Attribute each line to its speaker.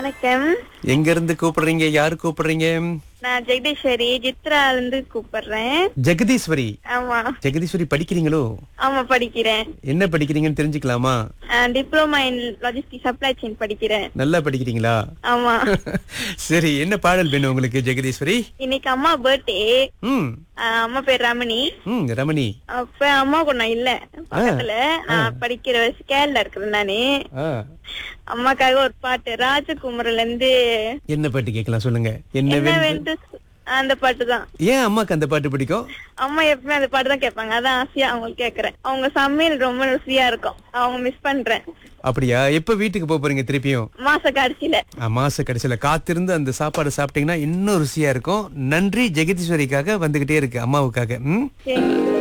Speaker 1: வணக்கம்
Speaker 2: எங்க இருந்து கூப்பிடுறீங்க யாரு கூப்பிடுறீங்க
Speaker 1: நான் ஜெகதீஸ்வரி சித்ரால இருந்து கூப்பிடுறேன்
Speaker 2: ஜெகதீஸ்வரி
Speaker 1: ஆமா
Speaker 2: ஜெகதீஸ்வரி படிக்கிறீங்களோ
Speaker 1: ஆமா படிக்கிறேன்
Speaker 2: என்ன படிக்கிறீங்கன்னு தெரிஞ்சுக்கலாமா
Speaker 1: diploma in logistic supply chain படிக்கிறேன்
Speaker 2: நல்லா படிக்கிறீங்களா
Speaker 1: ஆமா
Speaker 2: சரி என்ன பாடல் வேணும் உங்களுக்கு ஜெகதீஸ்வரி
Speaker 1: இன்னைக்கு அம்மா பர்த்டே
Speaker 2: ம்
Speaker 1: அம்மா பேர் ரமணி
Speaker 2: ம் ரமணி
Speaker 1: அப்ப அம்மா கூட நான் இல்ல பக்கத்துல நான் படிக்கிற ஸ்கேல்ல இருக்கிறேன் நானு
Speaker 2: ஆ,
Speaker 1: அம்மாக்காக ஒரு பாட்டு ராஜகுமரில இருந்து
Speaker 2: என்ன பாட்டு கேட்கலாம் சொல்லுங்க என்ன
Speaker 1: என்ன
Speaker 2: வேணும்
Speaker 1: வேண்டு அந்த பாட்டு தான்
Speaker 2: ஏன் அம்மாக்கு அந்த பாட்டு பிடிக்கும்
Speaker 1: அம்மா எப்பவுமே அந்த பாட்டு தான் கேட்பாங்க அதான் ஆசையா அவங்களுக்கு கேக்குறேன் அவங்க சமையல் ரொம்ப ருசியா இருக்கும் அவங்க மிஸ் பண்றேன்
Speaker 2: அப்படியா எப்ப வீட்டுக்கு போக போறீங்க திருப்பியும்
Speaker 1: மாச கடைசியில
Speaker 2: ஆ, மாச கடைசியில காத்திருந்து அந்த சாப்பாடு சாப்பிட்டீங்கன்னா இன்னும் ருசியா இருக்கும் நன்றி ஜெகதீஸ்வரிக்காக வந்துகிட்டே இருக்கு அம்மாவுக்காக ம்
Speaker 1: சரி